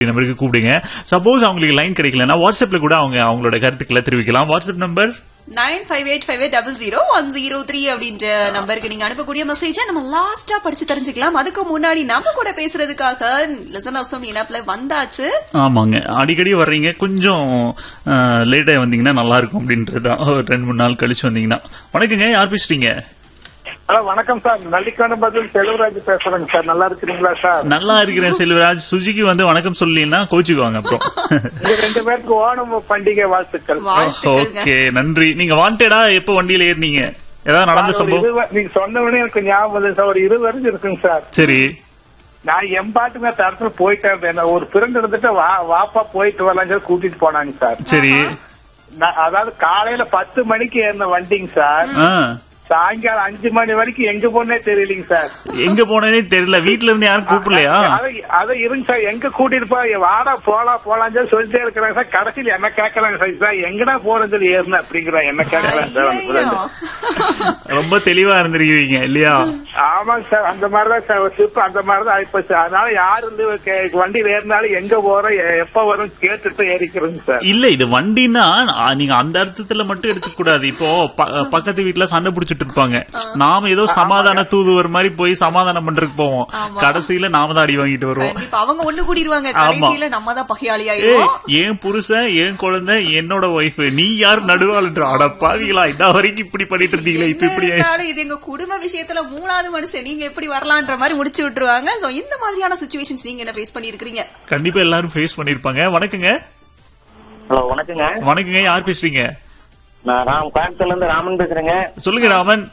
நம்பருக்கு கூப்பிடுங்க சப்போஸ் அவங்களுக்கு லைன் கிடைக்கலன்னா வாட்ஸ்அப்ல கூட அவங்க அவங்களோட கருத்துக்களை தெரிவிக்கலாம் WhatsApp number nine five eight five eight double zero one zero three அப்படின்ற நம்பருக்கு நீங்க அனுப்பக்கூடிய மெசேஜை நம்ம லாஸ்டா படிச்சு தெரிஞ்சுக்கலாம் அதுக்கு முன்னாடி நம்ம கூட பேசுறதுக்காக லிசன் அவசம் இனப்ல வந்தாச்சு ஆமாங்க அடிக்கடி வர்றீங்க கொஞ்சம் லேட்டா வந்தீங்கன்னா நல்லா இருக்கும் அப்படின்றது தான் ஒரு ரெண்டு மூணு நாள் கழிச்சு வந்தீங்கன்னா வணக்கங்க யார் பேசுறீங்க ஹலோ வணக்கம் சார் நல்லிக்கான பதில் செல்வராஜ் பேசுறேங்க சார் நல்லா இருக்கிறீங்களா சார் நல்லா இருக்கிறேன் செல்வராஜ் சுஜிக்கு வந்து வணக்கம் சொல்லலைன்னா கோச்சுக்குவாங்க அப்புறம் உங்க ரெண்டு பேருக்கு ஓணம் பண்டிகை வாழ்த்துக்கள் வாழ்த்துக்கள்ங்க ஓகே நன்றி நீங்க வாண்டடா எப்போ வண்டியில ஏறினீங்க ஏதாவது நடந்த சார், ஒரு சம்பவம் இருவ- நீங்க சொன்ன உடனே எனக்கு ஞாபகம் வருது சார் ஒரு இருபது வருஷம் இருக்குங்க சார் சரி நான் எம்பாட்டுக்கு அந்த இடத்துல போயிட்டே இருந்தேன் ஒரு பிறந்து இருந்துட்டு வா வாப்பா போயிட்டு வரலாம் சொல்லி கூட்டிட்டு போனாங்க சார் சரி நான் அதாவது காலையில பத்து மணிக்கு ஏறின வண்டிங்க சார் ஆ சாயங்காலம் அஞ்சு மணி வரைக்கும் எங்க போனே தெரியலீங்க சார் எங்க போனேனே தெரியல வீட்ல இருந்து யாரும் கூப்பிடலையா அத அத இருங்க சார் எங்க கூட்டிட்டு போய் வாடா போலாம் போலாம் சொல்லி சொல்லிட்டே இருக்கிறாங்க சார் கடைசியில் என்ன கேட்கறாங்க சார் சார் எங்கடா போறேன்னு சொல்லி ஏறின அப்படிங்கிற என்ன கேட்கறாங்க சார் அந்த friend. ரொம்ப தெளிவா இருந்திருக்கீங்க இல்லையா ஆமாங்க சார் அந்த மாதிரிதான் சார் ஒரு trip அந்த மாதிரிதான் ஆயிப்போச்சு அதனால யாரு வந்து கே- வண்டியில ஏறினாலும் எங்க போறோம் எ- எப்ப வரும் கேட்டுட்டு ஏறிக்கிறோங்க சார் இல்ல இது வண்டின்னா ஆ, நீங்க அந்த அர்த்தத்துல மட்டும் எடுத்துக்க கூடாது இப்போ ப- பக்கத்து வீட்ல சண்டை புடிச்சிட்டு இருப்பாங்க நாம ஏதோ சமாதான தூதுவர் மாதிரி போய் சமாதானம் பண்றதுக்கு போவோம் ஆமா. கடைசியில நாம தான் அடி வாங்கிட்டு வருவோம் கண்டிப்பா அவங்க ஒண்ணு கூடிடுவாங்க ஆமா. கடைசியில நம்ம தான் பகையாளி ஏய் ஆயிடுவோம் என் புருஷன் என் குழந்தை என்னோட ஒய்ஃப் நீ யார் நடுவாளுன்ற அட பாவிகளா இன்ன வரைக்கும் இப்படி பண்ணிட்டு இருந்தீங்களே இப்ப என்ன இப்படி ஆயிடுச்சு இருந்தாலும் இது எங்க குடும்ப விஷயத்துல மூணாவது மனுஷன் நீங்க எப்படி வரலான்ற மாதிரி முடிச்சு விட்டுருவாங்க சோ இந்த மாதிரியான சுச்சுவேஷன்ஸ் நீங்க என்ன ஃபேஸ் பண்ணிருக்கீங்க கண்டிப்பா எல்லாரும் ஃபேஸ் பண்ணிருப்பாங்க வணக்கங்க ஹலோ வணக்கங்க வணக்கங்க யார் பேசுறீங்க நான் ராம் கோயம்புத்தூர்ல இருந்து ராமன் பேசுறேங்க சொல்லுங்க ராமன்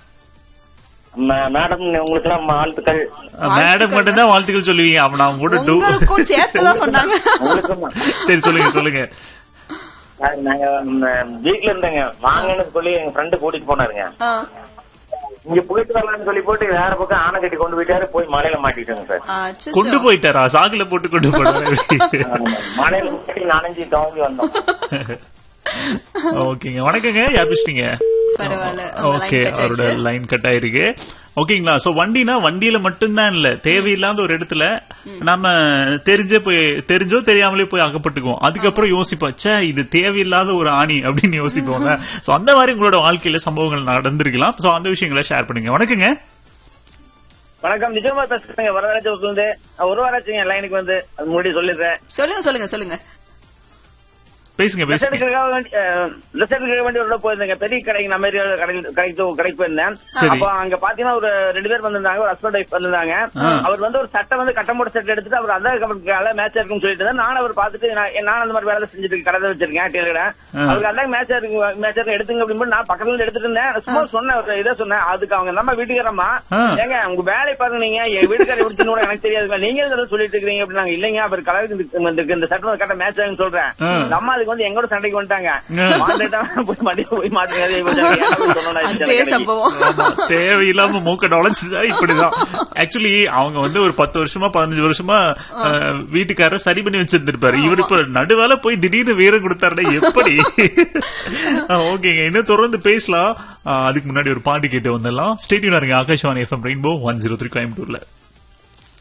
ம- மேடம் உங்களுக்கு எல்லாம் வாழ்த்துக்கள் மேடம் மட்டும்தான் வாழ்த்துக்கள் சொல்லுவீங்க அவன் நான் கூட டூ உங்களுக்கும் சேர்த்துதான் சொன்னாங்க உங்களுக்கும் சரி சொல்லுங்க சொல்லுங்க சார், நாங்க ம், வீட்ல இருந்தேங்க வாங்கன்னு சொல்லி எங்க ஃப்ரெண்டு கூட்டிட்டு போனாருங்க ஆ. இங்க போயிட்டு வரலாம்னு சொல்லி போட்டு வேற பக்கம் ஆனை கட்டி கொண்டு போயிட்டாரு போய் மலையில மாட்டிட்டோங்க சார் அச்சச்சோ. கொண்டு போயிட்டாரா சாக்குல போட்டு கொண்டு போனாரு மலையில மாட்டி நனைஞ்சு தவங்கி வந்தோம் ஓகேங்க வணக்கங்க யார் பேசுறீங்க பரவாயில்ல உங்க line ஓகே cut அவரோட ஆயிடுச்சு. லைன் கட் ஆயிருக்கு ஓகேங்களா சோ வண்டினா வண்டியில மட்டும்தான் இல்ல தேவையில்லாத ஒரு இடத்துல நம்ம தெரிஞ்சே போய் தெரிஞ்சோ தெரியாமலே போய் அகப்பட்டுக்குவோம் அதுக்கப்புறம் யோசிப்போம் ச்சே இது தேவையில்லாத ஒரு ஆணி அப்படின்னு யோசிப்போம்ல சோ அந்த மாதிரி உங்களோட வாழ்க்கையில சம்பவங்கள் நடந்திருக்கலாம் சோ அந்த விஷயங்களை ஷேர் பண்ணுங்க வணக்கங்க வணக்கம் நிஜமா பேசுறேங்க வரதராஜ வந்து ஒரு வாராச்சுங்க லைனுக்கு வந்து அது முன்னாடி சொல்லிடுறேன் சொல்லுங்க சொல்லுங்க சொல்லுங்க பேசுங்க பேசுங்க ரிசல்ட்டுக்காக வேண்டி ரிசல்ட்டுக்காக வேண்டி ஒரு தடவை போயிருந்தேங்க பெரிய கடைக்கு நம்ம ஏரியாவில் கடைக்கு கடைக்கு கடைக்கு போயிருந்தேன் சரி. அப்போ அங்க பாத்தீங்கன்னா ஒரு ரெண்டு பேர் வந்திருந்தாங்க ஒரு ஹஸ்பண்ட் ஒய்ஃப் வந்திருந்தாங்க அவர் வந்து ஒரு சட்டை வந்து கட்டமோட செட் எடுத்துட்டு அவர் அதான் அவருக்கு மேட்ச் இருக்குன்னு சொல்லிட்டு இருந்தார். நானும் அவர் பார்த்துட்டு நான் நான் அந்த மாதிரி வேலை செஞ்சுட்டு கடை தான் வச்சிருக்கேன் டெய்லரை அவருக்கு அதான் மேட்ச் இருக்கு மேட்ச் இருக்கு எடுத்துங்க அப்படின்னு நான் பக்கத்துல இருந்து எடுத்துட்டு இருந்தேன் சும்மா சொன்னேன் ஒரு இதை சொன்னேன் அதுக்கு அவங்க நம்ம வீட்டுக்காரம்மா ஆ. ஏங்க உங்க வேலை பாருங்க நீங்க என் வீட்டுக்கார எப்படி கூட எனக்கு தெரியாது நீங்க எதுவும் சொல்லிட்டு இருக்கீங்க அப்படின்னாங்க இல்லைங்க அவர் கலருக்கு இந்த- இந்த சட்டை கட்ட மேட்ச் ஆகுன்னு சொல்றேன் ஆ. நம்ம அதுக்கு வந்து எங்களோட சண்டைக்கு வந்துட்டாங்க ஆ. மாட்டுட்டா போய் மடியில போய் மாட்டுங்க அதே மாதிரி சொன்னோம்னா அதே கடைக்கு. சம்பவம் ஆமா, தேவையில்லாம மூக்க நுழைஞ்சதா இப்படிதான் ஆக்சுவலி அவங்க வந்து ஒரு பத்து வருஷமா பதினஞ்சு வருஷமா அஹ், வீட்டுக்காரர் சரி பண்ணி வச்சிருந்திருப்பாரு இவர் இப்ப நடுவால போய் திடீர்னு வீரம் கொடுத்தாருன்னா எப்படி ஓகேங்க இன்னும் தொடர்ந்து பேசலாம் அஹ், அதுக்கு முன்னாடி ஒரு பாட்டு கேட்டு வந்துடலாம் ஸ்டேடியம் இருங்க Akashvani FM rainbow one zero three கோயம்புத்தூர்ல